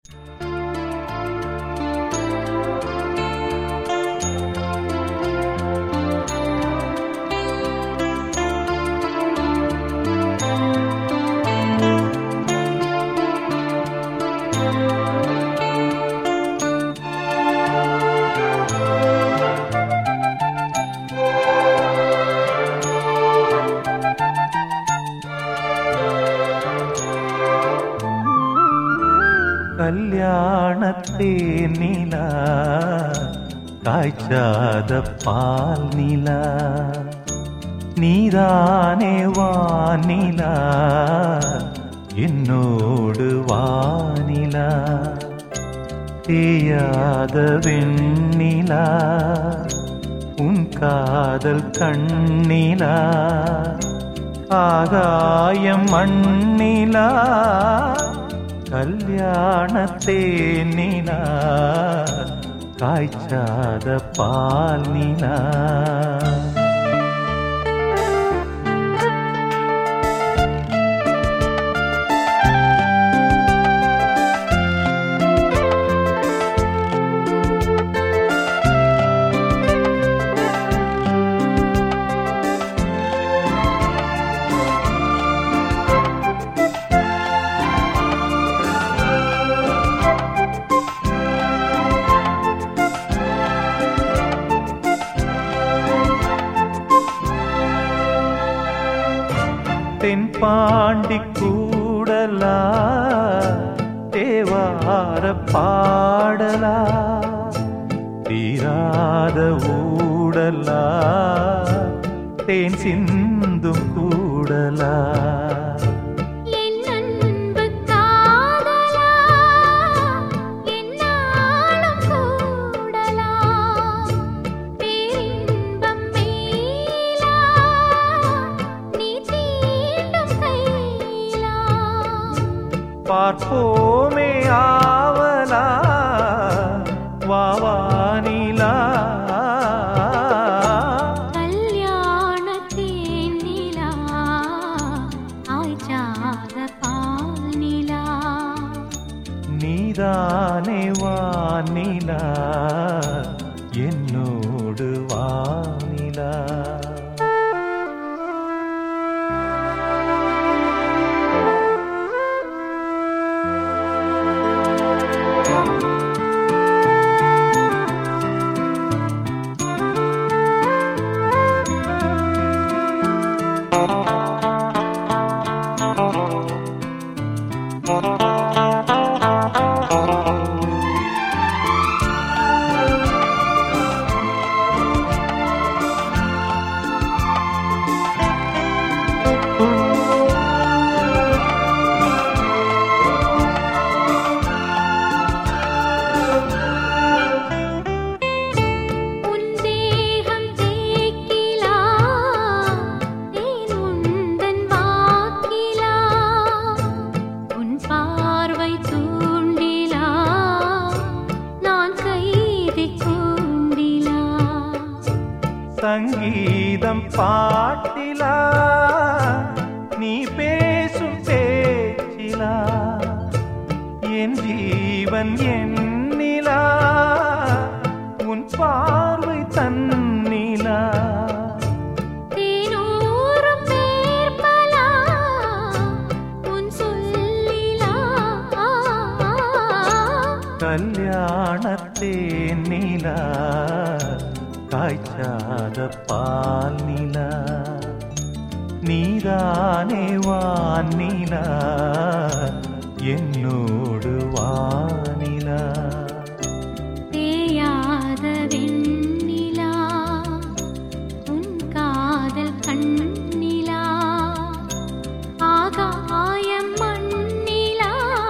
கல்யாணத்தே நிலா காய்ச்சாத பால் நிலா நீதானே வானிலா என்னோடு வானிலா தேயாத வெண்ணிலா உன் காதல் கண்ணிலா ஆகாயம் மண்ணிலா கல்யாணத்தே நிலா காய்ச்சாத பால் நிலா தென்பாண்டி கூடலா தேவார பாடலா தீராத ஊடலா தேன் சிந்தும் கூடலா என் அன்பு காதலா என்னாலும் கூடலா பேரின்பம் மேலா நீ தீண்டும் கையிலா பார்ப்போமே ஆவலா வாவானிலா கல்யாணத்தேன் நிலா ஆய்ச்சாத பால் நிலா நீதானே வானிலா என்னோடு வானிலா உன் தேகம் தேக்கிலா தேன் உந்தன் வாக்கிலா உன் பார்வை தூண்டிலா நான் கைதி கூண்டிலா சங்கீதம் பாட்டிலா நீ பேசும் பேச்சிலா என் ஜீவன் எண்ணிலா உன் பார்வை தன்னிலா தேனூரும் பேர்பலா உன் சொல்லிலா கல்யாணத்தே நிலா காய்ச்சாத பால் நிலா நீதானே வானிலா என்னோடு வானிலா தேயாத வெண்ணிலா உன் காதல் கண்ணிலா ஆகாயம் மண்ணிலா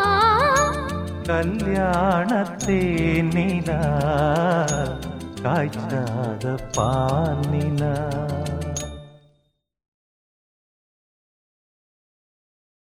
கல்யாணத்தே நிலா காய்ச்சாத பால் நிலா